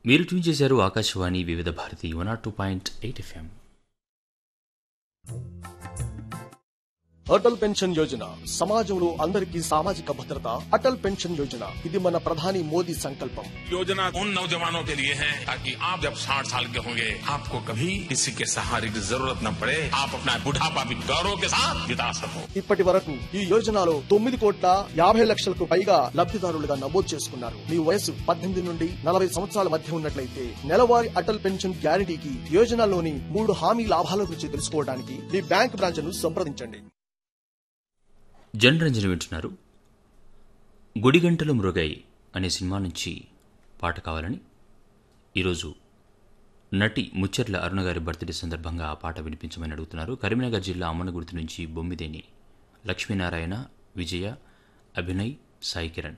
మీరు ట్యూన్ చేశారు Akashvani Vividh Bharati one nought two point eight FM Atal pension Yojana సమాజంలో అందరికీ సామాజిక భద్రత అటల్ పెన్షన్ యోజన ఇది మన ప్రధాని మోదీ సంకల్పం योजना उन नौजवानों के लिए है ताकि आप जब साठ साल के होंगे आपको कभी किसी के सहारे की जरूरत न पड़े आप अपना बुढ़ापा भी गौरव के साथ बिता सको ఇప్పటి వరకు ఈ యోజనలో తొమ్మిది కోట్ల యాభై లక్షలకు పైగా లబ్ధిదారులుగా నమోదు చేసుకున్నారు మీ వయసు పద్దెనిమిది నుండి నలభై సంవత్సరాల మధ్య ఉన్నట్లయితే నెలవారీ అటల్ పెన్షన్ గ్యారంటీకి యోజనలోని మూడు హామీ లాభాల గురించి తెలుసుకోవడానికి మీ బ్యాంక్ బ్రాంచ్ ను సంప్రదించండి జనరంజన వింటున్నారు గుడిగంటలు మృగాయి అనే సినిమా నుంచి పాట కావాలని ఈరోజు నటి ముచ్చర్ల అరుణ గారి బర్త్డే సందర్భంగా ఆ పాట వినిపించమని అడుగుతున్నారు కరీంనగర్ జిల్లా అమ్మనగుర్తి నుంచి బొమ్మిదేని లక్ష్మీనారాయణ విజయ అభినయ్ సాయి కిరణ్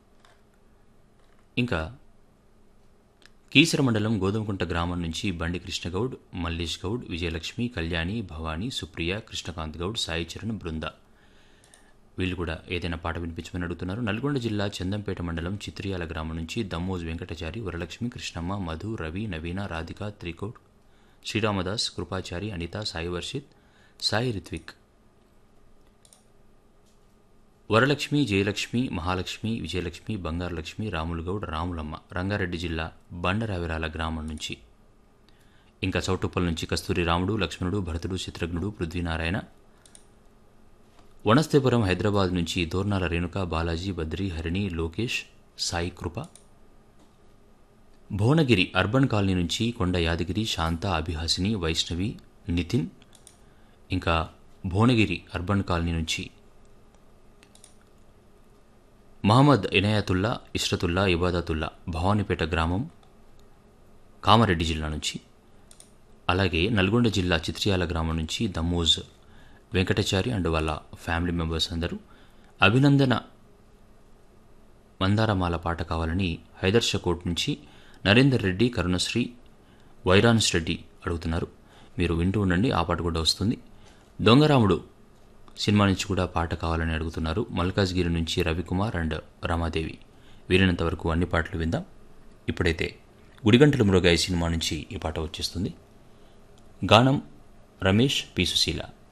ఇంకా కీసర మండలం గోధుమకుంట గ్రామం నుంచి బండి కృష్ణగౌడ్ మల్లేష్ గౌడ్ విజయలక్ష్మి కళ్యాణి భవానీ సుప్రియ కృష్ణకాంత్ గౌడ్ సాయి చరణ్ బృంద వీళ్ళు కూడా ఏదైనా పాట వినిపించమని అడుగుతున్నారు నల్గొండ జిల్లా చందంపేట మండలం చిత్రియాల గ్రామం నుంచి దమ్మోజ్ వెంకటచారి వరలక్ష్మి కృష్ణమ్మ మధు రవి నవీన రాధిక త్రికోట్ శ్రీరామదాస్ కృపాచారి అనిత సాయి వర్షిత్ సాయి రిత్విక్ వరలక్ష్మి జయలక్ష్మి మహాలక్ష్మి విజయలక్ష్మి బంగారలక్ష్మి రాములుగౌడ్ రాములమ్మ రంగారెడ్డి జిల్లా బండరావిరాల గ్రామం నుంచి ఇంకా చౌటుప్పల్ నుంచి కస్తూరి రాముడు లక్ష్మణుడు భరతుడు చిత్రజ్ఞుడు పృథ్వీనారాయణ వనస్థేపురం హైదరాబాద్ నుంచి దోర్నాల రేణుక బాలాజీ బద్రి హరిణి లోకేష్ సాయి కృప భువనగిరి అర్బన్ కాలనీ నుంచి కొండ యాదగిరి శాంత అభిహాసిని వైష్ణవి నితిన్ ఇంకా భువనగిరి అర్బన్ కాలనీ నుంచి మహమ్మద్ ఇనాయతుల్లా ఇష్రతుల్లా ఇబాదతుల్లా భవానీపేట గ్రామం కామారెడ్డి జిల్లా నుంచి అలాగే నల్గొండ జిల్లా చిత్రియాల గ్రామం నుంచి దమ్మోజ్ వెంకటాచారి అండ్ వాళ్ళ ఫ్యామిలీ మెంబర్స్ అందరూ అభినందన మందారమాల పాట కావాలని హైదర్ష కోట్ నుంచి నరేందర్ రెడ్డి కరుణశ్రీ వైరాన్స్ రెడ్డి అడుగుతున్నారు మీరు వింటూ ఉండండి ఆ పాట కూడా వస్తుంది దొంగరాముడు సినిమా నుంచి కూడా పాట కావాలని అడుగుతున్నారు మల్కాజ్గిరి నుంచి రవికుమార్ అండ్ రమాదేవి వీరినంత వరకు అన్ని పాటలు విందాం ఇప్పుడైతే గుడిగంటల మృగాయి సినిమా నుంచి ఈ పాట వచ్చేస్తుంది గానం రమేష్ పి సుశీల